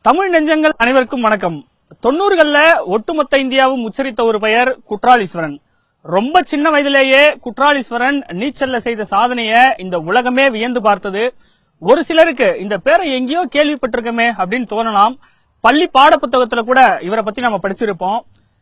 தமிழ் நெஞ்சங்கள் அனைவருக்கும் வணக்கம் தொண்ணூறுகள்ல ஒட்டுமொத்த இந்தியாவும் உச்சரித்த ஒரு பெயர் குற்றாலீஸ்வரன் ரொம்ப சின்ன வயதிலேயே குற்றாலீஸ்வரன் நீச்சல்ல செய்த சாதனைய இந்த உலகமே வியந்து பார்த்தது ஒரு சிலருக்கு இந்த பேரை எங்கேயோ கேள்விப்பட்டிருக்கமே அப்படின்னு தோணலாம் பள்ளி பாட புத்தகத்துல கூட இவரை பத்தி நம்ம படிச்சிருப்போம்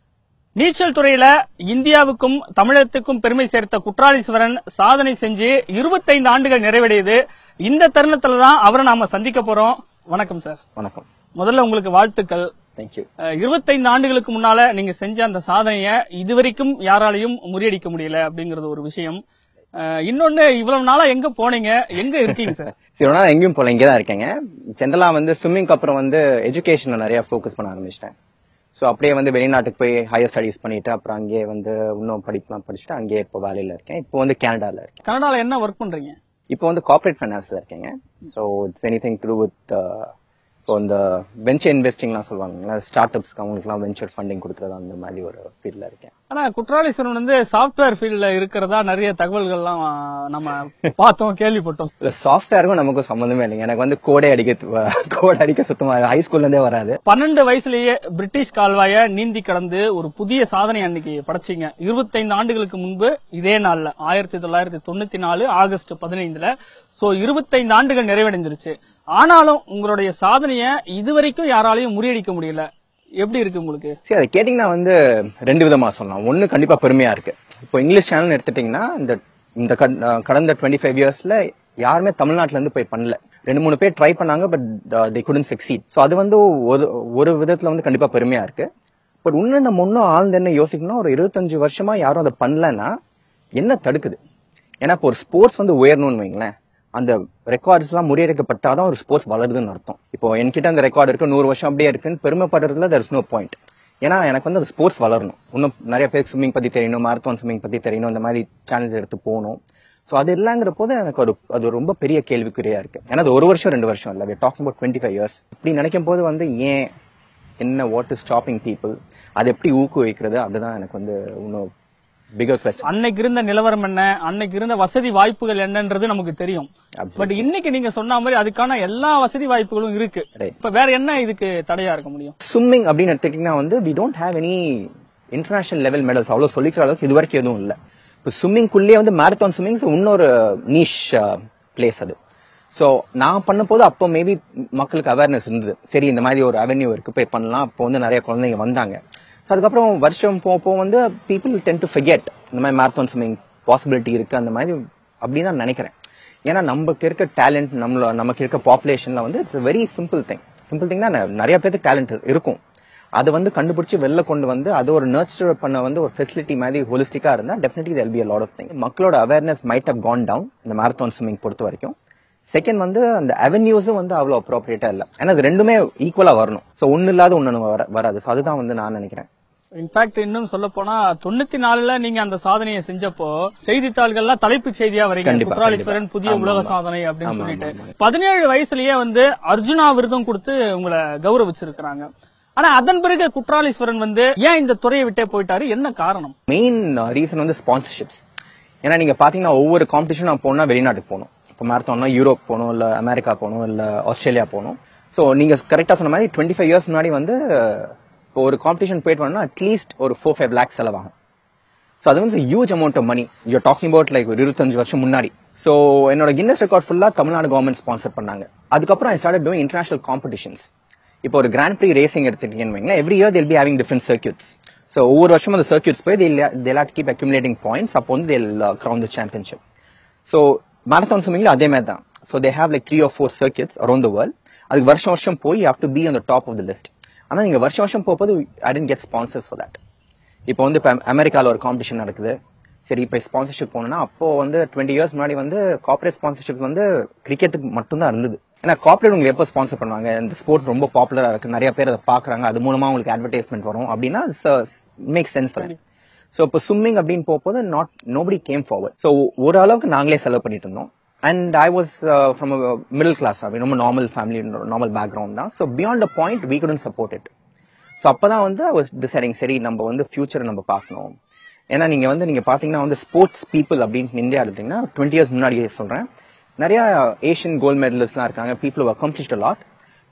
நீச்சல் துறையில இந்தியாவுக்கும் தமிழகத்துக்கும் பெருமை சேர்த்த குற்றாலீஸ்வரன் சாதனை செஞ்சு 25 ஆண்டுகள் நிறைவடையுது இந்த தருணத்துல தான் அவரை நாம சந்திக்க போறோம் வணக்கம் சார் வணக்கம் முதல்ல உங்களுக்கு வாழ்த்துக்கள் தேங்க்யூ அஹ், 25 ஆண்டுகளுக்கு முன்னால நீங்க செஞ்ச அந்த சாதனைய இதுவரைக்கும் யாராலையும் முறியடிக்க முடியல அப்படிங்கறது ஒரு விஷயம் அஹ், இன்னொன்னு இவ்வளவு நாளா எங்க போனீங்க எங்க இருக்கீங்க சார் சரி ஒரு நாள் எங்கேயும் போல இங்கே தான் இருக்கேங்க ஜென்ரலா வந்து ஸ்விம்மிங்க்கு அப்புறம் வந்து எஜுகேஷன்ல நிறைய ஃபோக்கஸ் பண்ண ஆரம்பிச்சிட்டேன் ஸோ அப்படியே வந்து வெளிநாட்டுக்கு போய் ஹையர் ஸ்டடீஸ் பண்ணிட்டு அப்புறம் அங்கேயே வந்து இன்னும் படிப்புலாம் படிச்சுட்டு அங்கேயே இப்போ வேலையில இருக்கேன் இப்போ வந்து கனடால இருக்கேன் கனடால என்ன ஒர்க் பண்றீங்க இப்போ வந்து கார்ப்பரேட் ஃபைனான்ஸ்ல இருக்கேங்க so it's anything to with இப்போ இந்த வெஞ்சர் இன்வெஸ்டிங்லாம் சொல்லுவாங்க ஸ்டார்ட் அப்ஸ்க்கு அவங்களுக்குலாம் வெஞ்சர் ஃபண்டிங் கொடுக்குறது அந்த மாதிரி ஒரு ஃபீல்ட்ல இருக்கேன் ஆனா குற்றாலீஸ்வரன் வந்து சாஃப்ட்வேர் ஃபீல்ட்ல இருக்கிறதா நிறைய தகவல்கள்லாம் அஹ், நம்ம பார்த்தோம் கேள்விப்பட்டோம் இல்ல சாஃப்ட்வேருக்கும் நமக்கும் சம்மந்தமே இல்லைங்க எனக்கு வந்து கோடே அடிக்க கோட் அடிக்க சுத்தமா ஹை ஸ்கூல்ல இருந்தே வராது பன்னெண்டு வயசுலயே பிரிட்டிஷ் கால்வாய நீந்தி கடந்து ஒரு புதிய சாதனை அன்னைக்கு படைச்சீங்க 25 ஆண்டுகளுக்கு முன்பு இதே நாள்ல ஆயிரத்தி தொள்ளாயிரத்தி தொண்ணூத்தி நாலு ஆகஸ்ட் பதினைந்துல சோ 25 ஆண்டுகள் நிறைவடைஞ்சிருச்சு ஆனாலும் உங்களுடைய சாதனைய இதுவரைக்கும் யாராலையும் முறியடிக்க முடியல எப்படி இருக்கு உங்களுக்கு சரி அதை கேட்டிங்கன்னா வந்து ரெண்டு விதமா சொல்லலாம் ஒண்ணு கண்டிப்பா பெருமையா இருக்கு இப்போ இங்கிலீஷ் சேனல் எடுத்துட்டீங்கன்னா இந்த இந்த கட- அஹ் கடந்த டுவெண்ட்டி ஃபைவ் இயர்ஸ்ல யாருமே தமிழ்நாட்டுல இருந்து போய் பண்ணல ரெண்டு மூணு பேர் ட்ரை பண்ணாங்க but the couldn't succeed so அது வந்து ஒரு ஒரு விதத்துல வந்து கண்டிப்பா பெருமையா இருக்கு பட் இன்னும் நம்ம இன்னும் ஆழ்ந்து என்ன யோசிக்கணும் ஒரு இருபத்தஞ்சு வருஷமா யாரும் அதை பண்ணலன்னா என்ன தடுக்குது ஏன்னா இப்போ ஒரு ஸ்போர்ட்ஸ் வந்து உயரணும்னு வைங்களேன் அந்த ரெக்கார்ட்ஸ் எல்லாம் முறியடிக்கப்பட்டாதான் ஒரு ஸ்போர்ட்ஸ் வளருதுன்னு அர்த்தம் இப்போ என்கிட்ட அந்த ரெக்கார்டு இருக்கு நூறு வருஷம் அப்படியே இருக்குன்னு பெருமைப்படுறதுல தர் இஸ் நோ பாயிண்ட் ஏன்னா எனக்கு வந்து அந்த ஸ்போர்ட்ஸ் வளரணும் இன்னும் நிறைய பேர் ஸ்விம்மிங் பத்தி தெரியணும் மாரத்தான் ஸ்விம்மிங் பத்தி தெரியணும் அந்த மாதிரி சேனல்ஸ் எடுத்து போகணும் ஸோ அது இல்லைங்கிற போது எனக்கு ஒரு அது ரொம்ப பெரிய கேள்விக்குறியா இருக்கு ஏன்னா அது ஒரு வருஷம் ரெண்டு வருஷம் இல்லை talking about twenty five years இப்படி நினைக்கும் போது வந்து ஏன் என்ன வாட் இஸ் ஸ்டாப்பிங் பீப்புள் அதை எப்படி ஊக்குவிக்கிறது அதுதான் எனக்கு வந்து இன்னும் பிகர் கொஸ்டின் அன்னைக்கு இருந்த நிலவரம் என்ன அன்னைக்கு இருந்த வசதி வாய்ப்புகள் என்னன்றது நமக்கு தெரியும் பட் இன்னைக்கு நீங்க சொன்ன மாதிரி அதுக்கான எல்லா வசதி வாய்ப்புகளும் இருக்கு Right. இப்ப வேற என்ன இதுக்கு தடையா இருக்க முடியும் ஸ்விம்மிங் அப்படின்னு எடுத்துக்கிட்டீங்கன்னா வந்து we don't have any international level medals அவ்வளவு சொல்லிக்கிற அளவுக்கு இது வரைக்கும் எதுவும் இல்லை இப்போ ஸ்விம்மிங்குள்ளேயே வந்து மேரத்தான் ஸ்விம்மிங் இன்னொரு நீஷ் பிளேஸ் அது ஸோ நான் பண்ண போது அப்போ மேபி மக்களுக்கு அவேர்னஸ் இருந்தது சரி இந்த மாதிரி ஒரு அவென்யூ இருக்கு போய் பண்ணலாம் அப்போ வந்து நிறைய குழந்தைங்க வந்தாங்க ஸோ அதுக்கப்புறம் வருஷம் போக போக வந்து பீப்புள் டென் டு ஃபெகெட் இந்த மாதிரி மேரத்தான் ஸ்விம்மிங் பாசிபிலிட்டி இருக்கு அந்த மாதிரி அப்படின்னு தான் நினைக்கிறேன் ஏன்னா நமக்கு இருக்க டேலண்ட் நம்மள நமக்கு இருக்க பாப்புலேஷன்ல வந்து it's very simple thing simple thing தான் நிறைய பேருக்கு டேலண்ட் இருக்கும் அதை வந்து கண்டுபிடிச்சு வெளில கொண்டு வந்து அது ஒரு நர்ச்சர் பண்ண வந்து ஒரு ஃபெசிலிட்டி மாதிரி ஹோலிஸ்டிக்கா இருந்தா definitely there'll be a lot of things மக்களோட awareness might have gone down இந்த மேரத்தான் ஸ்விம்மிங் பொறுத்த வரைக்கும் செகண்ட் வந்து அந்த அவென்யூஸும் வந்து அவ்வளோ அப்ரோப்ரியேட்டா இல்லை ஏன்னா அது ரெண்டுமே ஈக்குவலா வரணும் ஸோ ஒன்னு இல்லாத ஒன்னு வர வராது ஸோ அதுதான் வந்து நான் நினைக்கிறேன் இன்ஃபேக்ட் இன்னும் சொல்ல போனா தொண்ணூத்தி நாலுல நீங்க அந்த சாதனையை செஞ்சப்போ செய்தித்தாள்கள்லாம் தலைப்புச் செய்தியா வரீங்க கண்டிப்பா, குற்றாலீஸ்வரன் கண்டிப்பா. புதிய ஆமா, உலக ஆமா. சாதனை அப்படின்னு ஆமா, சொல்லிட்டு ஆமா, ஆமா. பதினேழு வயசுலயே வந்து அர்ஜுனா விருதும் கொடுத்து உங்களை கௌரவிச்சிருக்கிறாங்க ஆனா அதன் பிறகு குற்றாலீஸ்வரன் வந்து ஏன் இந்த துறையை விட்டே போயிட்டாரு என்ன காரணம் மெயின் ரீசன் வந்து ஸ்பான்சர்ஷிப்ஸ் ஏன்னா நீங்க பாத்தீங்கன்னா ஒவ்வொரு காம்படிஷன் நான் போனா வெளிநாட்டுக்கு போகணும் இப்போ மேரத்தான்னா யூரோப் போகணும் இல்ல அமெரிக்கா போகணும் இல்ல ஆஸ்திரேலியா போகணும் ஸோ நீங்க கரெக்டா சொன்ன மாதிரி டுவெண்ட்டி ஃபைவ் இயர்ஸ் முன்னாடி வந்து இப்போ ஒரு காம்படிஷன் போயிட்டு வரணும்னா அட்லீஸ்ட் ஒரு ஃபோர் ஃபைவ் லேக்ஸ் செலவாகும் ஸோ அது வந்து huge amount of money you're talking about like ஒரு இருபத்தஞ்சு வருஷம் முன்னாடி ஸோ என்னோட கின்னஸ் ரெக்கார்ட் ஃபுல்லா தமிழ்நாடு கவர்மெண்ட் ஸ்பான்சர் பண்ணாங்க அதுக்கப்புறம் I start doing international competitions இப்போ ஒரு கிராண்ட் ப்ரீ ரேசிங் எடுத்துட்டீங்கன்னு வைங்களேன் every year there'll be having different circuits so ஒவ்வொரு வருஷம் அந்த சர்க்கியூட்ஸ் போய் தில் ஹேட் கீப் அக்யூமுலேட்டிங் பாயிண்ட்ஸ் அப்போ வந்து there'll ground the championship so marathon ஸ்விம்மிங்ல அதே மாதிரி தான் so they have like three or four circuits around the world அதுக்கு வருஷம் வருஷம் போய் have to be on the top of the list ஆனால் நீங்க வருஷம் வருஷம் போகும்போது I didn't get sponsors for that இப்போ வந்து இப்போ அமெரிக்கால ஒரு காம்படிஷன் நடக்குது சரி இப்போ ஸ்பான்சர்ஷிப் போகணும்னா அப்போ வந்து டுவெண்ட்டி இயர்ஸ் முன்னாடி வந்து கார்பரேட் ஸ்பான்சர்ஷிப் வந்து கிரிக்கெட்டுக்கு மட்டும்தான் இருந்தது ஏன்னா கார்பரேட் உங்களுக்கு எப்போ ஸ்பான்சர் பண்ணுவாங்க இந்த ஸ்போர்ட்ஸ் ரொம்ப பாப்புலரா இருக்கு நிறைய பேர் அதை பாக்குறாங்க அது மூலமா உங்களுக்கு அட்வர்டைஸ்மெண்ட் வரும் அப்படின்னா மேக் சென்ஸ் ஃபார் ஸோ இப்போ ஸ்விம்மிங் அப்படின்னு போகும்போது not nobody came forward so ஓரளவுக்கு நாங்களே செலவு பண்ணிட்டு இருந்தோம் and I was from middle class அப்படி ரொம்ப நார்மல் ஃபேமிலி நார்மல் பேக்ரவுண்ட் தான் so beyond a point we couldn't support it so அப்பதான் வந்து I was deciding சரி நம்ம வந்து ஃபியூச்சரை நம்ம பார்க்கணும் ஏன்னா நீங்க வந்து நீங்க பாத்தீங்கன்னா வந்து ஸ்போர்ட்ஸ் பீப்புள் அப்படின்னு இந்தியா எடுத்தீங்கன்னா டுவெண்ட்டி இயர்ஸ் முன்னாடியே சொல்றேன் நிறைய ஏஷியன் கோல்ட் மெடலிஸ்ட்லாம் இருக்காங்க people accomplished lot but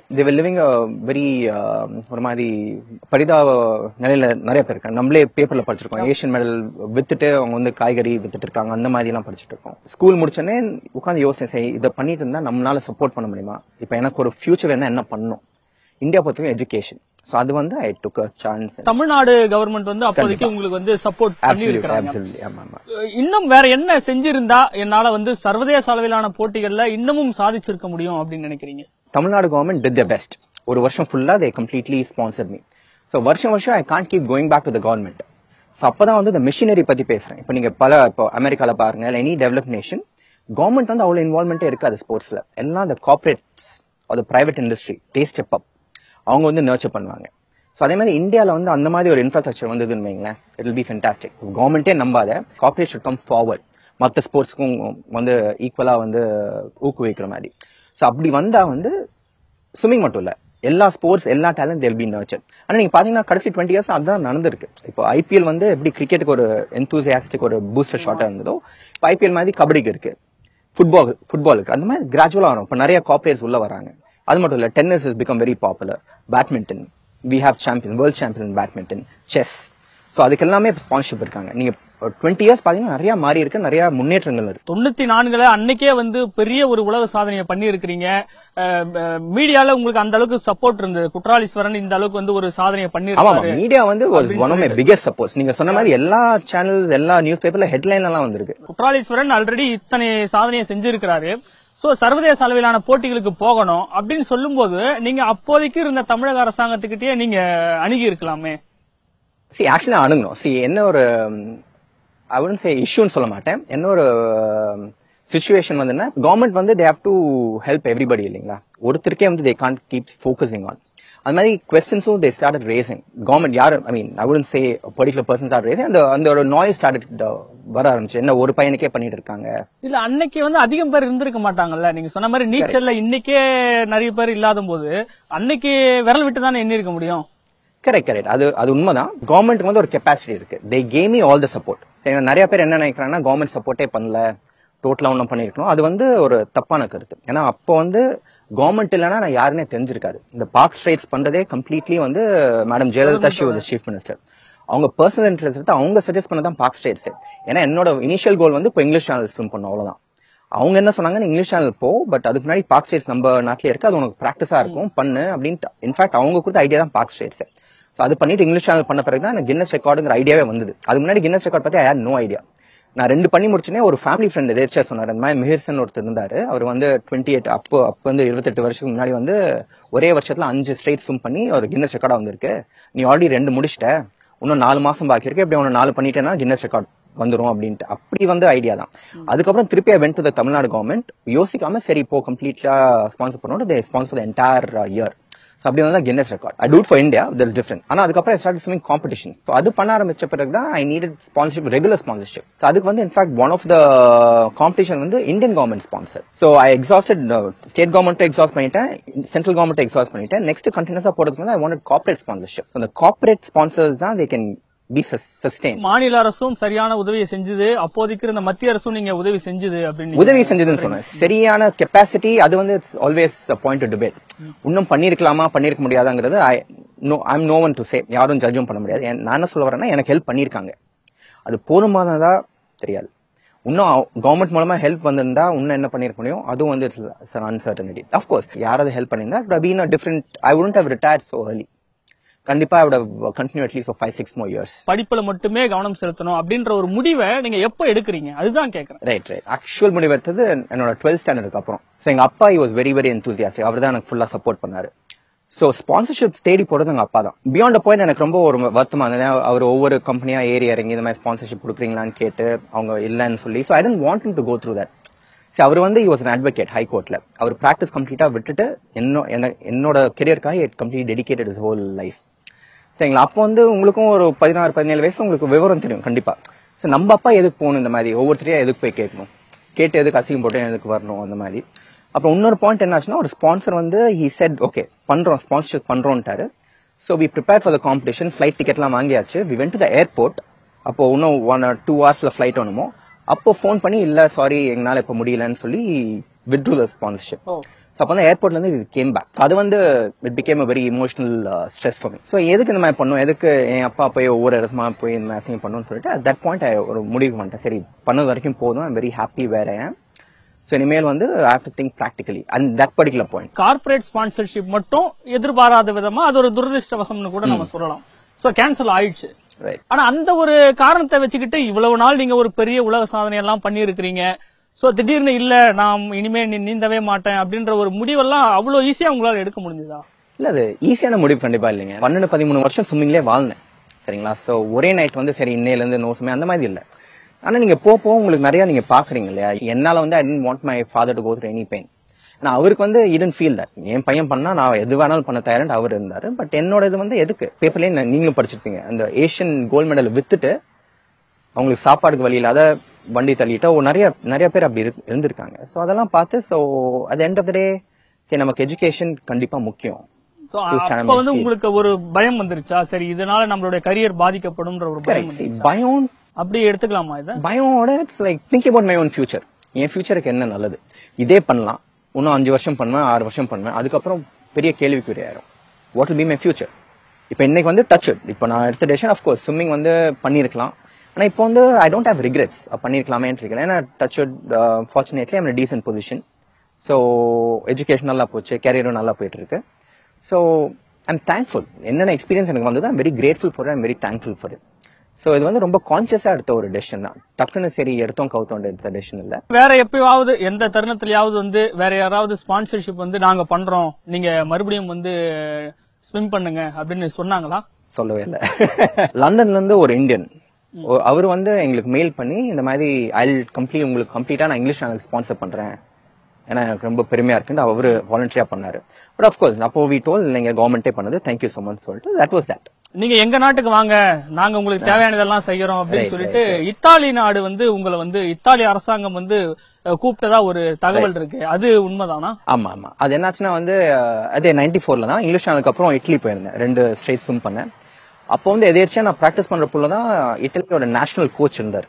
they're living very ஒரு மாதிரி பரிதாப நிலையில நிறைய பேர் இருக்காங்க நம்மளே பேப்பர்ல படிச்சிருக்கோம் ஏஷியன் மெடல் வித்துட்டு அவங்க வந்து காய்கறி வித்துட்டு இருக்காங்க அந்த மாதிரி எல்லாம் படிச்சிட்டு இருக்கோம் ஸ்கூல் முடிச்சோடனே உட்காந்து யோசனை செய் இதை பண்ணிட்டு இருந்தா நம்மளால சப்போர்ட் பண்ண முடியுமா இப்ப எனக்கு ஒரு ஃபியூச்சர் என்ன என்ன பண்ணணும் இந்தியா பொறுத்தவரைக்கும் எஜுகேஷன் சோ அது வந்து I took a chance Tamil Nadu government வந்து அப்போதைக்கு உங்களுக்கு வந்து சப்போர்ட் பண்ணி இருக்காங்க ஆமா ஆமா இன்னும் வேற என்ன செஞ்சிருந்தா என்னால வந்து சர்வதேச அளவிலான போட்டிகள்ல இன்னமும் சாதிச்சிருக்க முடியும் அப்படின்னு நினைக்கிறீங்க Tamil Nadu government did the best ஒரு வருஷம் ஃபுல்லா they completely sponsor me so வருஷம் வருஷம் I can't keep going back to the government so அப்பதான் வந்து இந்த மிஷினரி பத்தி பேசுறேன் இப்போ நீங்க பல இப்போ அமெரிக்கால பாருங்க இல்லை எனி டெவலப் நேஷன் கவர்மெண்ட் வந்து அவ்வளவு இன்வால்மெண்ட்டே இருக்காது ஸ்போர்ட்ஸ்ல எல்லாம் அந்த கார்பரேட்ஸ் அது private industry they step up அவங்க வந்து நர்ச்சர் பண்ணுவாங்க ஸோ அதே மாதிரி இந்தியாவில் வந்து அந்த மாதிரி ஒரு இன்ஃப்ராஸ்ட்ரக்சர் வந்ததுன்னு வைங்களேன் இட் வில் பி ஃபென்டாஸ்டிக் கவர்மெண்ட்டே நம்பாத கார்பரேட் ஷுட் கம் ஃபார்வர்ட் மற்ற ஸ்போர்ட்ஸ்க்கும் வந்து ஈக்குவலா வந்து ஊக்குவிக்கிற மாதிரி ஸோ அப்படி வந்தா வந்து ஸ்விம்மிங் மட்டும் இல்ல எல்லா ஸ்போர்ட்ஸ் எல்லா டேலண்ட் தேல் பி நர்ச்சர் ஆனா நீங்க பாத்தீங்கன்னா கடைசி டுவெண்ட்டி இயர்ஸ் அதுதான் நடந்திருக்கு இப்போ ஐபிஎல் வந்து எப்படி கிரிக்கெட்டுக்கு ஒரு எந்தூசியாஸ்டிக் ஒரு பூஸ்டர் ஷாட்டா இருந்ததோ இப்போ ஐபிஎல் மாதிரி கபடிக்கு இருக்கு ஃபுட்பால் ஃபுட்பாலுக்கு அந்த மாதிரி கிராஜுவலா வரும் இப்போ நிறைய கார்பரேட்ஸ் உள்ள வராங்க அது மட்டும் இல்ல tennis is become very popular badminton we have champion world champion badminton chess so அதுக்கு எல்லாமே ஸ்பான்சர்ஷிப் இருக்காங்க நீங்க டுவெண்ட்டி இயர்ஸ் பாத்தீங்கன்னா நிறைய மாறி இருக்கு நிறைய முன்னேற்றங்கள் இருக்கு தொண்ணூத்தி நான்குல அன்னைக்கே வந்து பெரிய ஒரு உலக சாதனையை பண்ணி இருக்கிறீங்க மீடியால உங்களுக்கு அந்த அளவுக்கு சப்போர்ட் இருந்தது குற்றாலீஸ்வரன் இந்த அளவுக்கு வந்து ஒரு சாதனையை ஆமா பண்ணிருக்காரு மீடியா வந்து was அப்படின்னு one of my biggest supports நீங்க சொன்ன மாதிரி எல்லா சேனல்ஸ் எல்லா நியூஸ் பேப்பர்ல ஹெட்லைன் எல்லாம் வந்திருக்கு குற்றாலீஸ்வரன் ஆல்ரெடி இத்தனை சாதனையை செஞ்சிருக்கிறாரு சோ சர்வதேச அளவிலான போட்டிகளுக்கு போகணும் அப்படின்னு சொல்லும்போது நீங்க அப்போதைக்கு இருந்த தமிழக அரசாங்கத்துக்கிட்டயே நீங்க அணுகி இருக்கலாமே சி ஆக்சுவலா அணுகணும் சி என்ன ஒரு ஐ wouldn't say இஷ்யூன்னு சொல்ல மாட்டேன் என்ன ஒரு சுச்சுவேஷன் வந்துன்னா கவர்மெண்ட் வந்து they have to help everybody இல்லைங்களா ஒருத்தருக்கே வந்து they can't keep focusing on அது மாதிரி கொஸ்டின்ஸும் தே ஸ்டார்ட் ரேசிங் கவர்மெண்ட் யார் I mean I wouldn't say particular person start racing அந்த அந்த ஒரு நாய்ஸ் ஸ்டார்ட் வர ஆரம்பிச்சு என்ன ஒரு பையனுக்கே பண்ணிட்டு இருக்காங்க இல்ல அன்னைக்கு வந்து அதிகம் பேர் இருந்திருக்க மாட்டாங்கல்ல நீங்க சொன்ன மாதிரி நீச்சல்ல இன்னைக்கே நிறைய பேர் இல்லாத போது அன்னைக்கு விரல் விட்டு தானே எண்ணி இருக்க முடியும் கரெக்ட் கரெக்ட் அது அது உண்மைதான் கவர்மெண்ட்டுக்கு வந்து ஒரு கெப்பாசிட்டி இருக்கு they came me all the support நிறைய பேர் என்ன நினைக்கிறாங்கன்னா கவர்மெண்ட் சப்போர்ட்டே பண்ணல டோட்டலா ஒன்றும் பண்ணிருக்கணும் அது வந்து ஒரு தப்பான கருத்து ஏன்னா அப்போ வந்து கவர்மெண்ட் இல்லைன்னா நான் யாருன்னே தெரிஞ்சிருக்காது இந்த பார்க் ஸ்ட்ரைட்ஸ் பண்றதே கம்ப்ளீட்லி வந்து madam Jayalalithaa she was chief minister அவங்க பர்சனல் இன்ட்ரெஸ்ட் எடுத்து அவங்க சஜஸ்ட் பண்ணதான் பார்க் ஸ்ட்ரைட்ஸ் ஏன்னா என்னோட இனிஷியல் கோல் வந்து இப்போ இங்கிலீஷ் சேனல் ஃபிலிம் பண்ணும் அவ்வளவுதான் அவங்க என்ன சொன்னாங்க நீ இங்கிலீஷ் சேனல் போ பட் அதுக்கு முன்னாடி பார்க் ஸ்டேட்ஸ் நம்ம நாட்டிலே இருக்கு அது உனக்கு ப்ராக்டிஸா இருக்கும் பண்ணு அப்படின்ட்டு இன்ஃபேக்ட் அவங்க கொடுத்த ஐடியா தான் பார்க் ஸ்டேட்ஸ் ஸோ அது பண்ணிட்டு இங்கிலீஷ் சேனல் பண்ண பிறகு தான் எனக்கு கின்னஸ் ரெக்கார்டுங்கிற ஐடியாவே வந்தது அது முன்னாடி கின்னஸ் ரெக்கார்ட் பத்தி ஐ ஹேட் நோ ஐடியா நான் ரெண்டு பண்ணி முடிச்சுனே ஒரு ஃபேமிலி ஃப்ரெண்ட் எதேச்சா சொன்னார் இந்த மாதிரி மிஹிர்சன் ஒருத்தர் இருந்தாரு அவர் வந்து டுவெண்ட்டி எயிட் அப்போ அப்போ வந்து இருபத்தெட்டு வருஷத்துக்கு முன்னாடி வந்து ஒரே வருஷத்துல அஞ்சு ஸ்ட்ரைட் ஸ்விம் பண்ணி ஒரு கின்னஸ் ரெக்கார்டா வந்திருக்கு நீ ஆல்ரெடி ரெண்டு முடிச்சிட்ட இன்னும் நாலு மாசம் பாக்கி இருக்கு இப்படி ஒன்று நாலு பண்ணிட்டேன்னா கின்னஸ் ரெக்கார்ட் வந்துரும் அப்படின்ட்டு அப்படி வந்து ஐடியா தான் அதுக்கப்புறம் திருப்பி I went to the Tamil Nadu government யோசிக்காம சரி இப்போ கம்ப்ளீட்டா ஸ்பான்சர் பண்ணோம் they sponsor the entire year so அப்படி வந்து Guinness record I did for India that is different ஆனால் அதுக்கப்புறம் I start swimming competition so அது பண்ண ஆரம்பிச்ச பிறகு தான் I needed sponsorship regular sponsorship so அதுக்கு வந்து in fact one of the competition வந்து Indian government sponsor so I exhausted state government exhaust பண்ணிட்டேன் சென்ட்ரல் கவர்மெண்ட் எக்ஸாஸ்ட் பண்ணிட்டேன் நெக்ஸ்ட் கண்டினியூஸா போறதுக்கு வந்து ஐ வாண்ட் கார்பரேட் ஸ்பான்சர்ஷிப் அந்த கார்பரேட் ஸ்பான்சர்ஸ் தான் தே கேன் பி சஸ்டெயின் மாநில அரசும் சரியான உதவியை செஞ்சது அப்போதைக்கு இருந்த மத்திய அரசும் நீங்க உதவி செஞ்சது அப்படின்னு உதவி செஞ்சதுன்னு சொன்னேன் சரியான கெப்பாசிட்டி அது வந்து ஆல்வேஸ் பாயிண்ட் டு டிபேட் இன்னும் பண்ணிருக்கலாமா பண்ணிருக்க முடியாதாங்கிறது I know I'm no one to say யாரும் ஜட்ஜும் பண்ண முடியாது என்- நான் என்ன சொல்ல வரேன்னா எனக்கு ஹெல்ப் பண்ணிருக்காங்க அது போதுமானதா தெரியாது இன்னும் கவர்மெண்ட் மூலமா ஹெல்ப் வந்திருந்தா இன்னும் என்ன பண்ணிருக்க முடியும் அதுவும் வந்து அன்சர்டனிட்டி அஃப்கோர்ஸ் யாராவது ஹெல்ப் பண்ணியிருந்தா been different I wouldn't have retired so early கண்டிப்பா I would continue at least five six more years படிப்புல மட்டுமே கவனம் செலுத்தணும் அப்படின்ற ஒரு முடிவை நீங்க எப்ப எடுக்கிறீங்க அதுதான் கேக்குறேன் ரைட் ரைட் ஆக்சுவல் முடிவு எடுத்தது என்னோட டுவெல்த் ஸ்டாண்டர்டுக்கு அப்புறம் ஸோ எங்க அப்பா வாஸ் வெரி வெரி enthusiastic அவர் தான் எனக்கு ஃபுல்லா சப்போர்ட் பண்ணாரு ஸோ ஸ்பான்சர்ஷிப் தேடி போறது எங்க அப்பா தான் பியாண்ட் பாயிண்ட் எனக்கு ரொம்ப ஒரு வருத்தமா இருந்தது ஏன்னா அவர் ஒவ்வொரு கம்பெனியா ஏறி இறங்கி இந்த மாதிரி ஸ்பான்சர்ஷிப் கொடுக்குறீங்களான்னு கேட்டு அவங்க இல்லைன்னு சொல்லி so I don't want to go through that சரி அவர் வந்து வாஸ் an advocate ஹை கோர்ட்ல அவர் பிராக்டிஸ் கம்ப்ளீட்டா விட்டுட்டு என்னோ என்ன- என்னோட கெரியருக்காக complete dedicated is whole life சரிங்களா அப்போ வந்து உங்களுக்கும் ஒரு பதினாறு பதினேழு வயசு உங்களுக்கு விவரம் தெரியும் கண்டிப்பா சோ நம்ம அப்பா எதுக்கு போகணும் இந்த மாதிரி ஒவ்வொருத்தரையும் எதுக்கு போய் கேட்கணும் கேட்டு எதுக்கு அசிங்கம் போட்டு எதுக்கு வரணும் அந்த மாதிரி அப்புறம் இன்னொரு பாயிண்ட் என்னாச்சுன்னா ஒரு ஸ்பான்சர் வந்து ஹி செட் ஓகே பண்றோம் ஸ்பான்சர்ஷிப் பண்றோம்ட்டாரு so we prepare for the competition flight டிக்கெட்லாம் வாங்கியாச்சு we went to the airport அப்போ இன்னும் ஒன் டூ ஹவர்ஸ்ல ஃபிளைட் வேணுமோ அப்போ ஃபோன் பண்ணி இல்ல சாரி எங்களால இப்ப முடியலன்னு சொல்லி வித்ட்ரூ த ஸ்பான்சர்ஷிப் ஓ ஸோ அப்போ வந்து ஏர்போர்ட்ல இருந்து கேம் பேக் அது வந்து it became a very emotional stress for me so எதுக்கு இந்த மாதிரி பண்ணும் எதுக்கு என் அப்பா போய் ஒவ்வொரு இடத்துமா போய் இந்த மாதிரி அசிங்கம் பண்ணணும்னு சொல்லிட்டு at that பாயிண்ட் ஒரு முடிவு பண்ணிட்டேன் சரி பண்ணது வரைக்கும் போதும் ஐம் வெரி ஹாப்பி வேற ஸோ இனிமேல் வந்து I have to think practically and that particular point corporate sponsorship மட்டும் எதிர்பாராத விதமா அது ஒரு துரதிருஷ்டவசம்னு கூட நம்ம சொல்லலாம் சோ கேன்சல் ஆயிடுச்சு ரைட் ஆனா அந்த ஒரு காரணத்தை வச்சுக்கிட்டு இவ்வளவு நாள் நீங்க ஒரு பெரிய உலக சாதனை எல்லாம் பண்ணியிருக்கிறீங்க சோ திடீர்னு இல்ல நான் இனிமே நீ- நீந்தவே மாட்டேன் அப்படின்ற ஒரு முடிவெல்லாம் அவ்வளவு ஈஸியா உங்களால எடுக்க முடிஞ்சதா இல்ல அது ஈஸியான முடிவு கண்டிப்பா இல்லைங்க பன்னெண்டு பதிமூணு வருஷம் ஸ்விம்மிங்லேயே வாழ்ந்தேன் சரிங்களா சோ ஒரே நைட் வந்து சரி இன்னையில இருந்து நோ சுமே அந்த மாதிரி இல்ல ஆனா நீங்க போ போ உங்களுக்கு நிறைய நீங்க பாக்குறீங்க இல்லையா என்னால வந்து I didn't want my father to go through any pain நான் அவருக்கு வந்து இடன் ஃபீல் தட் என் பையன் பண்ணா நான் எது வேணாலும் பண்ண தயாரன் அவர் இருந்தாரு பட் என்னோட இது வந்து எதுக்கு பேப்பர்லயே நீங்களும் படிச்சிருப்பீங்க அந்த ஏஷியன் கோல்டு மெடல் வித்துட்டு அவங்களுக்கு சாப்பாடுக்கு வழி இல்லாத வண்டி தள்ளிட்டு ஒரு நிறைய நிறைய பேர் அப்படி இரு- இருந்திருக்காங்க சோ அதெல்லாம் பார்த்து சோ அது எண்ட் ஆஃப் த டே நமக்கு எஜுகேஷன் கண்டிப்பா முக்கியம் சோ Yes, sir, அப்ப வந்து I'm உங்களுக்கு ஒரு பயம் வந்துருச்சா சரி இதனால நம்மளுடைய கரியர் பாதிக்கப்படும்ன்ற ஒரு பயம் Correct. See, வந்துருச்சா? பயம் அப்படி எடுத்துக்கலாமா இத பயமோட it's like think about my own future என் ஃபியூச்சருக்கு என்ன நல்லது இதே பண்ணலாம் இன்னும் அஞ்சு வருஷம் பண்ணுவேன் ஆறு வருஷம் பண்ணுவேன் அதுக்கப்புறம் பெரிய கேள்விக்குறி ஆயிரும் what will be my future இப்போ இன்னைக்கு வந்து டச் இப்போ நான் எடுத்த டெசிஷன் அஃப்கோர்ஸ் ஸ்விம்மிங் வந்து பண்ணியிருக்கலாம் ஆனா இப்போ வந்து ஐ டோன்ட் ஹேவ் ரிக்ரெட்ஸ் பண்ணிருக்கலாமே இருக்கேன் ஏன்னா touch fortunately I'm decent position so education நல்லா போச்சு கேரியரும் நல்லா போயிட்டு இருக்கு ஸோ ஐம் தேங்க்ஃபுல் என்னென்ன எக்ஸ்பீரியன்ஸ் எனக்கு வந்தது I'm very grateful for I'm very thankful for it so இது வந்து ரொம்ப கான்சியஸா எடுத்த ஒரு டெசிஷன் தான் டக்குன்னு சரி எடுத்தோம் கவுத்தோம் எடுத்த டெசிஷன் இல்ல வேற எப்பயாவது எந்த தருணத்திலயாவது வந்து வேற யாராவது ஸ்பான்சர்ஷிப் வந்து நாங்க பண்றோம் நீங்க மறுபடியும் வந்து ஸ்விம் பண்ணுங்க அப்படின்னு சொன்னாங்களா சொல்லவே இல்ல லண்டன்ல இருந்து ஒரு இந்தியன் அவர் வந்து எங்களுக்கு மெயில் பண்ணி இந்த மாதிரி ஐ கம்ப்ளீட் உங்களுக்கு கம்ப்ளீட்டா நான் இங்கிலீஷ் சேனல் ஸ்பான்சர் பண்றேன் ஏன்னா எனக்கு ரொம்ப பெருமையா இருக்குன்னு அவரு வாலண்டியரா பண்ணாரு பட் அஃப்கோர்ஸ் அப்போ வி டோல் நீங்க கவர்மெண்டே பண்ணது தேங்க்யூ so much சொல்லிட்டு தட் வாஸ் தட் நீங்க எங்க நாட்டுக்கு வாங்க நாங்க உங்களுக்கு தேவையானதெல்லாம் செய்யறோம் அப்படின்னு Right, சொல்லிட்டு இத்தாலி நாடு வந்து உங்களை வந்து இத்தாலி அரசாங்கம் வந்து அஹ், கூப்பிட்டதா ஒரு தகவல் இருக்கு அது உண்மைதானா ஆமா ஆமா அது என்னாச்சுன்னா வந்து அஹ், அதே நைன்டி ஃபோர்ல தான் இங்கிலீஷ் சேனலுக்கு அப்புறம் இட்லி போயிருந்தேன் ரெண்டு ஸ்ட்ரெயிட் ஸ்விம் பண்ணேன் அப்போ வந்து எதேர்ச்சியா நான் ப்ராக்டிஸ் பண்றப்போ தான் இட்டலியோட நேஷனல் கோச் இருந்தார்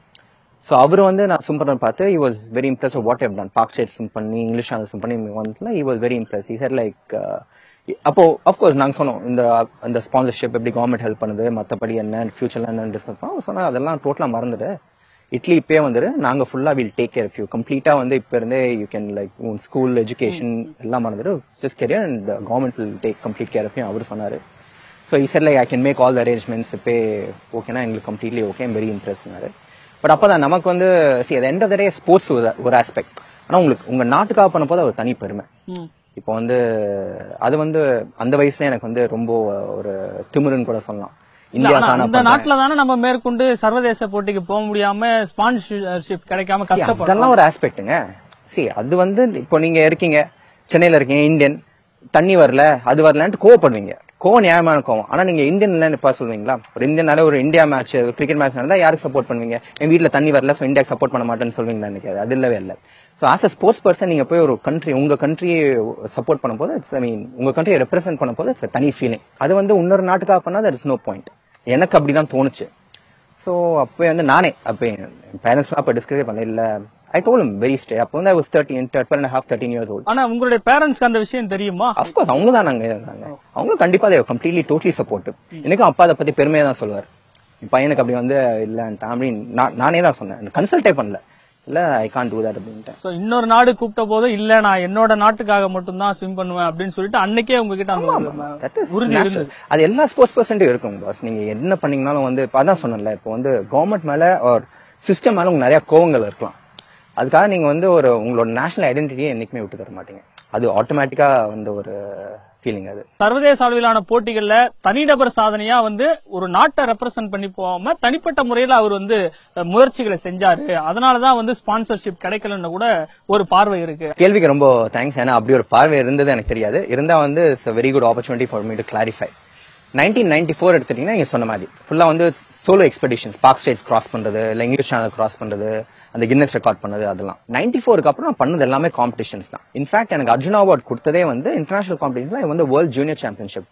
ஸோ அவர் வந்து நான் ஸ்விம் பண்ண பார்த்து he was very impress what have done Palk side swim பண்ணி இங்கிலீஷ் சேனல் ஸ்விம் பண்ணி வந்து he was very impress he said like அப்போ அஃப்கோர்ஸ் நாங்க சொன்னோம் இந்த அந்த ஸ்பான்சர்ஷிப் எப்படி கவர்மெண்ட் ஹெல்ப் பண்ணுது மத்தபடி என்ன ஃபியூச்சர்ல என்ன டிஸ்கஸ் பண்ணோம் சொன்னா அதெல்லாம் டோட்டலா மறந்துடு இட்லி இப்பயே வந்துரு நாங்க ஃபுல்லா will take care of you கம்ப்ளீட்டா வந்து இப்ப இருந்தே யூ கேன் லைக் உன் ஸ்கூல் எஜுகேஷன் எல்லாம் மறந்துடு just career and government will take complete care of you அவர் சொன்னாரு so he said like I can make all the arrangements இப்போ ஓகேனா எங்களுக்கு கம்ப்ளீட்லி ஓகே வெரி இம்ப்ரெஸ்னாரு பட் அப்பதான் நமக்கு வந்து சி அது end of the day sports ஒரு ஆஸ்பெக்ட் ஆனா உங்களுக்கு உங்க நாட்டுக்காக பண்ண போது ஒரு தனி பெருமை ம். இப்போ வந்து அது வந்து அந்த வயசுல எனக்கு வந்து ரொம்ப ஒரு திமிருன்னு கூட சொல்லலாம் இல்ல, இந்தியா ஆனா தானே அந்த நாட்டுல தானே நம்ம மேற்கொண்டு சர்வதேச போட்டிக்கு போக முடியாம ஸ்பான்சர்ஷிப் கிடைக்காம அதெல்லாம் கஷ்டப்படுறோம் ஒரு ஆஸ்பெக்ட்டுங்க சி அது வந்து இப்போ நீங்க இருக்கீங்க சென்னையில இருக்கீங்க இந்தியன் தண்ணி வரல அது வரலன்ட்டு கோவப்படுவீங்க கோவம் நியாயமான கோவம் ஆனா நீங்க இந்தியன்ல இப்ப சொல்லுவீங்களா ஒரு இந்தியனால ஒரு இந்தியா மேட்ச் கிரிக்கெட் மேட்ச் நடந்தா யாருக்கு சப்போர்ட் பண்ணுவீங்க என் வீட்ல தண்ணி வரல சோ இந்தியாக்கு சப்போர்ட் பண்ண மாட்டேன்னு சொல்லுவீங்களா நினைக்காது அது இல்லவே இல்ல so as a sports person நீங்க போய் ஒரு கண்ட்ரி உங்க கண்ட்ரியை சப்போர்ட் பண்ணும்போது இட்ஸ் ஐ மீன் உங்க கண்ட்ரியை ரெப்ரசென்ட் பண்ணும்போது இட்ஸ் தனி ஃபீலிங் அது வந்து இன்னொரு நாட்டுக்காக பண்ணா தட் இஸ் நோ பாயிண்ட் எனக்கு அப்படிதான் தோணுச்சு சோ அப்போ வந்து நானே அப்போ என் பேரண்ட்ஸ்லாம் அப்போ டிஸ்கஸே பண்ணல இல்ல ஐ டோல் வெரி ஸ்டே அப்போ வந்து I was thirteen twelve and half thirteen years old ஆனா உங்களுடைய பேரண்ட்ஸ்க்கு அந்த விஷயம் தெரியுமா அஃப்கோர்ஸ் அவங்க தான் நாங்க இருந்தாங்க அவங்களும் கண்டிப்பா they were completely totally support எனக்கும் அப்பா அதை பத்தி பெருமையா தான் சொல்லுவார் என் பையனுக்கு அப்படி வந்து இல்லன்ட்டான் அப்படின்னு நான் நானே தான் சொன்னேன் கன்சல்டே பண்ணல இல்ல ஐ கான் டூ தட் அப்படின்ட்டு சோ இன்னொரு நாடு கூப்பிட்ட போது இல்ல நான் என்னோட நாட்டுக்காக மட்டும் தான் ஸ்விம் பண்ணுவேன் அப்படின்னு சொல்லிட்டு அன்னைக்கே உங்ககிட்ட அந்த ஒரு That is உறுதி natural. இருந்தது அது எல்லா ஸ்போர்ட்ஸ் பர்சன்ட்டும் இருக்கும் பாஸ் நீங்க என்ன பண்ணீங்கனாலும் வந்து இப்ப அதான் சொன்னேன்ல இப்போ வந்து கவர்மெண்ட் மேல ஒரு சிஸ்டம் மேல உங்களுக்கு நிறைய கோவங்கள் இருக்கலாம் அதுக்காக நீங்க வந்து ஒரு உங்களோட நேஷனல் ஐடென்டிட்டியை என்னைக்குமே விட்டு தர மாட்டீங்க அது ஆட்டோமேட்டிக்கா வந்து ஒரு ஃபீலிங் அது சர்வதேச அளவிலான போட்டிகள்ல தனிநபர் சாதனையா வந்து ஒரு நாட்டை ரெப்ரசென்ட் பண்ணி போகாம தனிப்பட்ட முறையில அவர் வந்து அஹ், முயற்சிகளை செஞ்சாரு அதனாலதான் வந்து ஸ்பான்சர்ஷிப் கிடைக்கலன்னு கூட ஒரு பார்வை இருக்கு கேள்விக்கு ரொம்ப தேங்க்ஸ் ஏன்னா அப்படி ஒரு பார்வை இருந்தது எனக்கு தெரியாது இருந்தா வந்து it's very good opportunity for me to clarify nineteen ninety four எடுத்துட்டீங்கன்னா நீங்க சொன்ன மாதிரி ஃபுல்லா வந்து solo expeditions Palk Strait cross பண்றது இல்ல இங்கிலீஷ் சேனல் கிராஸ் பண்றது அந்த கின்னஸ் ரெக்கார்ட் பண்ணது அதெல்லாம் நைன்டி ஃபோருக்கு அப்புறம் நான் பண்ணது எல்லாமே காம்படிஷன்ஸ் தான் இன்ஃபேக்ட் எனக்கு அர்ஜுனா அவார்ட் கொடுத்ததே வந்து இன்டர்நேஷனல் காம்படிஷன்ல வந்து world junior championship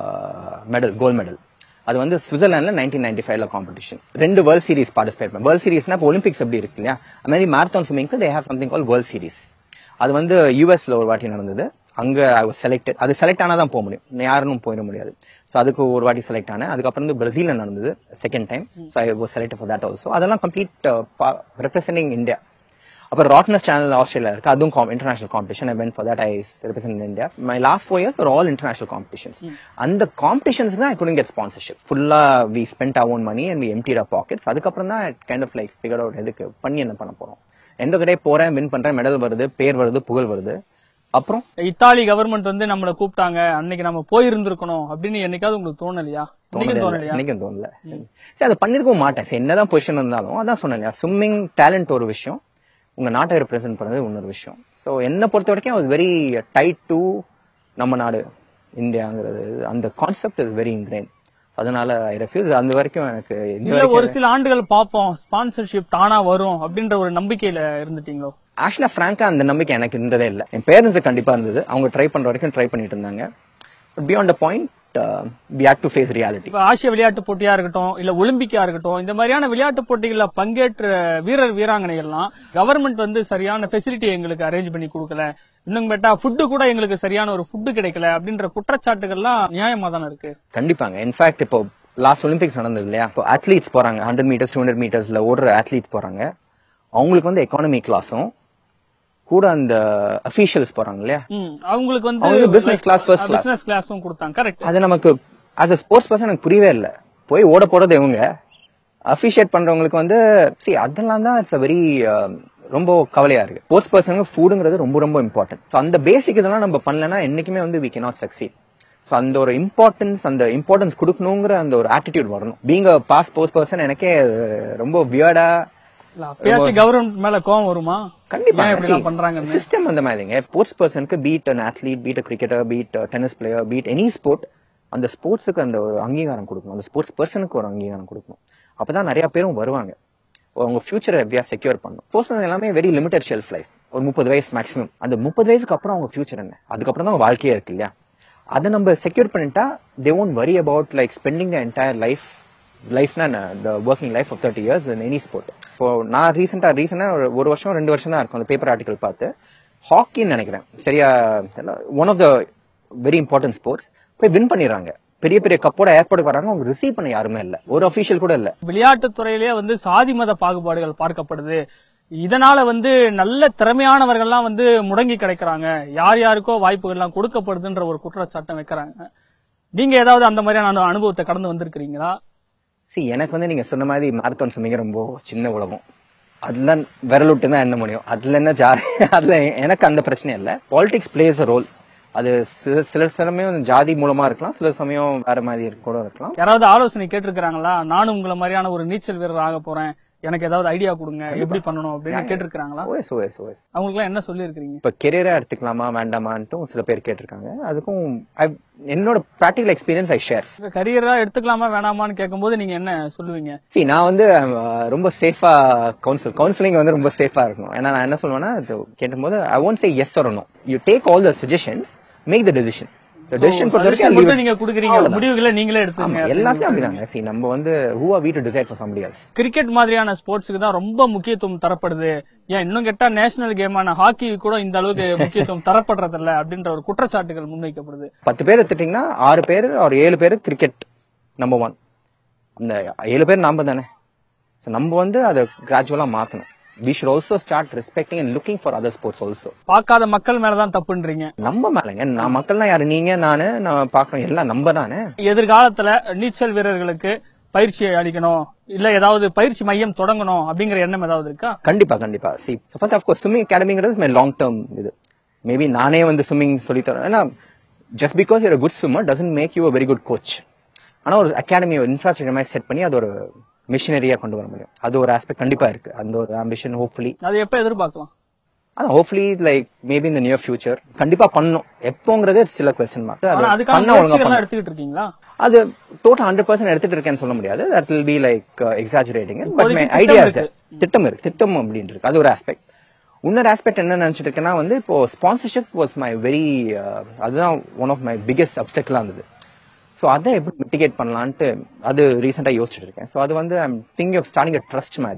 medal gold medal அது வந்து சுவிட்சர்லாந்துல நைன்டீன் நைன்டி ஃபைவ்ல காம்படிஷன் ரெண்டு வேர்ல்ட் சீரிஸ் பார்ட்டிசிபேட் பண்ணேன் வேர்ல்ட் சீரிஸ்னா இப்போ ஒலிம்பிக்ஸ் எப்படி இருக்கு இல்லையா அது மாதிரி மேரத்தான் ஸ்விமிங்க்கு they have something call world series அது வந்து யூஎஸ்ல ஒரு வாட்டி நடந்தது அங்க ஐ வாஸ் செலக்டட் அது செலக்ட் ஆனா தான் போக முடியும் நான் யாரும் போயிட முடியாது ஸோ அதுக்கு ஒரு வாட்டி செலக்ட் ஆனேன் அதுக்கப்புறம் வந்து பிரசீல்ல நடந்தது second time so I was select for that also அதெல்லாம் கம்ப்ளீட் ரெப்ரசென்டிங் இந்தியா அப்புறம் ராட்னஸ் சேனல் ஆஸ்திரேலியா இருக்கு அதுவும் international competition I went for that I represent India my last four years all international competitions அந்த competitions தான் I couldn't get sponsorship ஃபுல்லா we spend our own money and we empty pockets அதுக்கப்புறம் தான் kind of like figure out எதுக்கு பண்ணி என்ன பண்ண போறோம் எந்த கடையே போறேன் வின் பண்றேன் மெடல் வருது பேர் வருது புகழ் வருது அப்புறம் இத்தாலி கவர்மெண்ட் வந்து நம்மள கூப்பிட்டாங்க அன்னைக்கு நம்ம போயிருந்திருக்கணும் அப்படின்னு என்னைக்காவது உங்களுக்கு தோணலையா இன்னைக்கும் தோணலையா எனக்கும் தோணல சரி அதை பண்ணிருக்கவும் மாட்டேன் சரி என்னதான் பொசிஷன் இருந்தாலும் அதான் சொன்னேன் இல்லையா ஸ்விம்மிங் டேலண்ட் ஒரு விஷயம் உங்க நாட்டை ரெப்ரசென்ட் பண்றது இன்னொரு விஷயம் சோ என்னை பொறுத்த வரைக்கும் அது வெரி டைட் டு நம்ம நாடு இந்தியாங்கிறது அந்த கான்செப்ட் இஸ் வெரி இன்கிரைன் அதனால ஐ ரெஃப்யூஸ் அந்த வரைக்கும் எனக்கு இன்னி இல்ல வரைக்கும் ஒரு சில ஆண்டுகள் பாப்போம் ஸ்பான்சர்ஷிப் தானா வரும் அப்படின்ற ஒரு நம்பிக்கையில இருந்துட்டீங்களோ ஆக்சுவலா ஃப்ராங்கா அந்த நம்பிக்கை எனக்கு இருந்ததே இல்ல என் பேரண்ட்ஸ் கண்டிப்பா இருந்தது அவங்க ட்ரை பண்ற வரைக்கும் ட்ரை பண்ணிட்டு இருந்தாங்க beyond a point we had to face reality இப்ப ஆசிய விளையாட்டு போட்டியா இருக்கட்டும் இல்ல ஒலிம்பிக்கா இருக்கட்டும் இந்த மாதிரியான விளையாட்டு போட்டிகள்ல பங்கேற்ற வீரர் வீராங்கனைகள்லாம் கவர்மெண்ட் வந்து சரியான ஃபெசிலிட்டி எங்களுக்கு அரேஞ்ச் பண்ணி கொடுக்கல இன்னும் கேட்டா ஃபுட்டு கூட எங்களுக்கு சரியான ஒரு ஃபுட்டு கிடைக்கல அப்படின்ற குற்றச்சாட்டுகள்லாம் நியாயமா தானே இருக்கு கண்டிப்பாங்க இன்ஃபேக்ட் இப்போ லாஸ்ட் ஒலிம்பிக்ஸ் நடந்தது இல்லையா இப்போ அத்லீட்ஸ் போறாங்க ஹண்ட்ரட் மீட்டர்ஸ் டூ ஹண்ட்ரட் மீட்டர்ஸ்ல ஓடுற அத்லீட்ஸ் போறாங்க அவங்களுக்கு வந்து எக்கானமி கிளாஸும் கூட அந்த அபிஷியல்ஸ் போறாங்க இல்லையா ம், அவங்களுக்கு அவங்களுக்கு business class, first class. Business கிளாஸும் கொடுத்தாங்க கரெக்ட் அது நமக்கு as a ஸ்போர்ட்ஸ் பர்சன் எனக்கு புரியவே இல்ல போய் ஓட போறது இவங்க அபிஷியேட் பண்றவங்களுக்கு வந்து சி அதெல்லாம் தான் இட்ஸ் வெரி ரொம்ப கவலையா இருக்கு ஸ்போர்ட்ஸ் பர்சனுக்கு ஃபுட்டுங்கிறது ரொம்ப ரொம்ப இம்பார்ட்டன்ட் ஸோ அந்த பேசிக் இதெல்லாம் நம்ம பண்ணலன்னா என்னைக்குமே வந்து வி cannot succeed ஸோ அந்த ஒரு இம்பார்ட்டன்ஸ் அந்த இம்பார்ட்டன்ஸ் கொடுக்கணுங்கிற அந்த ஒரு ஆட்டிடியூட் வரணும் being a pass sports person எனக்கே அது ரொம்ப வியர்டா அப்பயாச்சும் கவர்மெண்ட் மேல கோவம் வருமா கண்டிப்பா ஏன் இப்படி எல்லாம் பண்றாங்கன்னு சிஸ்டம் அந்த மாதிரிங்க ஸ்போர்ட்ஸ் பர்சனுக்கு be it an athlete be it a cricketer be it tennis player be it any sport அந்த ஸ்போர்ட்ஸுக்கு அந்த ஒரு அங்கீகாரம் கொடுக்கணும் அந்த ஸ்போர்ட்ஸ் பர்சனுக்கு ஒரு அங்கீகாரம் கொடுக்கணும் அப்பதான் நிறைய பேரும் வருவாங்க அவங்க ஃபியூச்சரை எப்படியா செக்யூர் பண்ணணும் ஸ்போர்ட்ஸ் எல்லாமே வெரி லிமிடெட் ஷெல்ஃப் லைஃப் ஒரு முப்பது வயசு மேக்ஸிமம் அந்த முப்பது வயசுக்கு அப்புறம் அவங்க ஃபியூச்சர் என்ன அதுக்கப்புறம் தான் வாழ்க்கையே இருக்கு இல்லையா அதை நம்ம செக்யூர் பண்ணிட்டா they won't worry about like spending the entire life லைஃப்னா the working life of thirty years in any sport இப்போ நான் ரீசெண்டா ரீசெண்டா ஒரு வருஷம் ரெண்டு வருஷம் தான் இருக்கும் அந்த பேப்பர் ஆர்டிகல் பார்த்து ஹாக்கின்னு நினைக்கிறேன் சரியா one of the very important sports போய் வின் பண்ணிடுறாங்க பெரிய பெரிய கப்போட ஏர்போர்ட்டுக்கு வராங்க அவங்க ரிசீவ் பண்ண யாருமே இல்ல ஒரு அபிஷியல் கூட இல்ல விளையாட்டுத் துறையிலே வந்து சாதி மத பாகுபாடுகள் பார்க்கப்படுது இதனால வந்து நல்ல திறமையானவர்கள்லாம் வந்து முடங்கி கிடைக்கிறாங்க யார் யாருக்கோ வாய்ப்புகள்லாம் கொடுக்கப்படுதுன்ற ஒரு குற்றச்சாட்டம் வைக்கிறாங்க நீங்க ஏதாவது அந்த மாதிரியான அனு- அனுபவத்தை கடந்து வந்திருக்கிறீங்களா சி எனக்கு வந்து நீங்க சொன்ன மாதிரி மாரத்தான் சொன்னீங்க ரொம்ப சின்ன உலகம் அதுல விரல் விட்டு தான் என்ன முடியும் அதுல என்ன ஜா அதுல எனக்கு அந்த பிரச்சனை இல்ல பாலிடிக்ஸ் பிளேஸ் அ ரோல் அது சில சில சமயம் ஜாதி மூலமா இருக்கலாம் சில சமயம் வேற மாதிரி இருக்க- கூட இருக்கலாம் யாராவது ஆலோசனை கேட்டிருக்கிறாங்களா நானும் உங்களை மாதிரியான ஒரு நீச்சல் வீரர் ஆக போறேன் எனக்கு ஏதாவது ஐடியா கொடுங்க எப்படி பண்ணணும் அப்படின்னு கேட்டிருக்கிறாங்களா ஓஎஸ் ஓஎஸ் ஓஎஸ் அவங்களுக்கு எல்லாம் என்ன சொல்லியிருக்கிறீங்க இப்ப கெரியரா எடுத்துக்கலாமா வேண்டாமான்ட்டும் சில பேர் கேட்டிருக்காங்க அதுக்கும் I- என்னோட ப்ராக்டிகல் எக்ஸ்பீரியன்ஸ் ஐ ஷேர் கரியரா எடுத்துக்கலாமா வேணாமான்னு கேட்கும்போது நீங்க என்ன சொல்லுவீங்க சி நான் வந்து அஹ், ரொம்ப சேஃபா கவுன்சில் கவுன்சிலிங் வந்து ரொம்ப சேஃபா இருக்கணும் ஏன்னா நான் என்ன சொல்லுவேன்னா இது கேட்டும்போது I won't say yes or no you take all the suggestions make the decision the decision பொறுத்த suggestion வரைக்கும் மட்டும் நீங்க கொடுக்குறீங்க முடிவுகளை நீங்களே ஆமா எடுத்துங்க எல்லாத்தையும் அப்படிதாங்க சி நம்ம வந்து who are we to decide for somebody else cricket மாதிரியான ஸ்போர்ட்ஸ்க்கு தான் ரொம்ப முக்கியத்துவம் தரப்படுது ஏன் இன்னும் கேட்டா நேஷனல் கேமான ஹாக்கி கூட இந்த அளவுக்கு முக்கியத்துவம் தரப்படுறது இல்ல அப்படின்ற ஒரு குற்றச்சாட்டுகள் முன்வைக்கப்படுது பத்து பேர் எடுத்துட்டீங்கன்னா ஆறு பேர் ஒரு ஏழு பேர் கிரிக்கெட் நம்பர் ஒன் அந்த ஏழு பேர் நாம தானே So நம்ம வந்து அதை கிராஜுவலா மாத்தணும் we should also start respecting and looking for other sports also பார்க்காத மக்கள் மேலதான் தப்புன்றீங்க நம்ம மேலங்க நான் மக்கள்லாம் யாரு நீங்க நானு நான் பாக்குறேன் எல்லாம் நம்ம தானே எதிர்காலத்துல நீச்சல் வீரர்களுக்கு பயிற்சி அளிக்கணும் இல்ல ஏதாவது பயிற்சி மையம் தொடங்கணும் அப்படிங்கிற எண்ணம் ஏதாவது இருக்கா கண்டிப்பா கண்டிப்பா see first of course swimming அகாடமிங்கிறது மை லாங் டேர்ம் இது மேபி நானே வந்து ஸ்விம்மிங் சொல்லி தரேன் ஏன்னா just because you're good swimmer doesn't make you a very good coach ஆனா ஒரு அகாடமி ஒரு இன்ஃப்ராஸ்ட்ரக்சர் மாதிரி செட் பண்ணி அது ஒரு மிஷினரியா கொண்டு வர முடியும் அது ஒரு ஆஸ்பெக்ட் கண்டிப்பா இருக்கு அந்த ஒரு ஆம்பிஷன் ஹோப்ஃபுல்லி அது எப்ப எதிர்பார்க்கலாம் அதான் ஹோப்ஃபுல்லி லைக் மேபி இந்த நியர் ஃபியூச்சர் கண்டிப்பா பண்ணணும் எப்போங்கிறதே சில கொஸ்டின் மார்க் ஆனா அது அதுக்கான பண்ண ஒழுங்கா முயற்சிகள் பண்ணணும் எடுத்துக்கிட்டு இருக்கீங்களா அது டோட்டல் ஹண்ட்ரட் பர்சன்ட் எடுத்துட்டு இருக்கேன்னு சொல்ல முடியாது that will be like exaggerating but இப்போதைக்கு மை திட்டம் ஐடியா இருக்கு. திட்டம் இருக்கு திட்டம் அப்படின்னு இருக்கு அது ஒரு ஆஸ்பெக்ட் இன்னொரு ஆஸ்பெக்ட் என்ன நினைச்சிட்டு இருக்கேன்னா வந்து இப்போ ஸ்பான்சர்ஷிப் வாஸ் மை வெரி அதுதான் ஒன் ஆஃப் மை பிகெஸ்ட் அப்டெக்லாம் இருந்தது ஸோ அதை எப்படி மிட்டிகேட் பண்ணலான்ட்டு அது ரீசெண்டாக யோசிச்சுட்டு இருக்கேன் ஸோ அது வந்து I'm think of starting a trust மாதிரி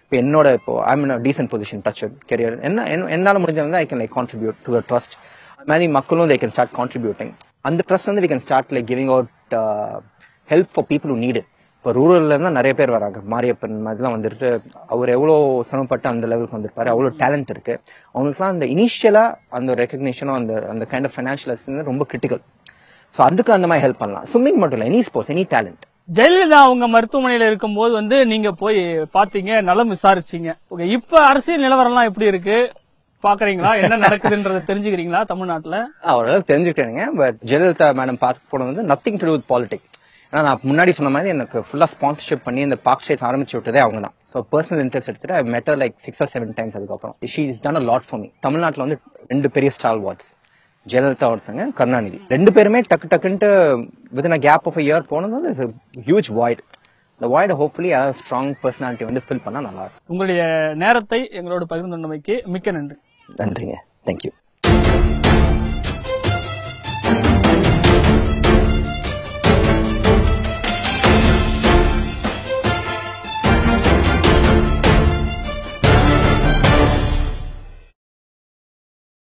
இப்போ என்னோட இப்போ I'm in decent position touch career என்ன என்ன- என்னால முடிஞ்ச வந்து I can like contribute to trust அது மாதிரி மக்களும் they can ஸ்டார்ட் கான்ட்ரிபியூட்டிங் அந்த ட்ரஸ்ட் வந்து we can start like giving out help for people who need இப்போ ரூரல்ல இருந்தா நிறைய பேர் வராங்க மாரியப்பன் மாதிரிலாம் வந்துட்டு அவர் எவ்வளவு சிரமப்பட்டு அந்த லெவலுக்கு வந்திருப்பாரு அவ்வளவு டேலண்ட் இருக்கு அவங்களுக்குலாம் அந்த இனிஷியலா அந்த ரெக்கக்னிஷனும் அந்த அந்த கைண்ட் ஆஃப் ஃபைனான்ஷியல் அசிஸ்டன்ஸ் ரொம்ப கிரிட்டிக்கல் ஸோ அதுக்கு அந்த மாதிரி ஹெல்ப் பண்ணலாம் ஸ்விம்மிங் மட்டும் இல்லை any sports any talent Jayalalithaa அவங்க மருத்துவமனையில இருக்கும்போது வந்து நீங்க போய் பாத்தீங்க நலம் விசாரிச்சீங்க Okay, இப்ப அரசியல் நிலவரம்லாம் எப்படி இருக்கு பாக்குறீங்களா என்ன நடக்குதுன்றத தெரிஞ்சுக்கிறீங்களா தமிழ்நாட்டுல அவ்வளவு தெரிஞ்சுக்கிட்டேங்க பட் ஜெயலலிதா மேடம் பார்க்க போனது வந்து நத்திங் டு வித் பாலிடிக்ஸ் ஏன்னா நான் முன்னாடி சொன்ன மாதிரி எனக்கு ஃபுல்லா ஸ்பான்சர்ஷிப் பண்ணி இந்த பார்க் ஸ்டேட் ஆரம்பிச்சு விட்டதே அவங்க தான் ஸோ பர்சனல் இன்ட்ரெஸ்ட் எடுத்துட்டு I met her like six or seven times அதுக்கப்புறம் she is done a lot for me தமிழ்நாட்டில் வந்து ரெண்டு பெரிய ஸ்டால் வாட்ஸ் ஜெயலலிதா ஒருத்தங்க கருணாநிதி ரெண்டு பேருமே டக்கு டக்குன்ட்டு within a gap of year போனது வந்து ஹியூஜ் வாய்ட் இந்த வாய்டை ஹோப்ஃபுல்லி யாராவது ஸ்ட்ராங் பர்சனாலிட்டி வந்து ஃபில் பண்ணா நல்லா இருக்கும் உங்களுடைய நேரத்தை எங்களோடு பகிர்ந்து கொண்டமைக்கு மிக்க நன்றி நன்றிங்க தேங்க்யூ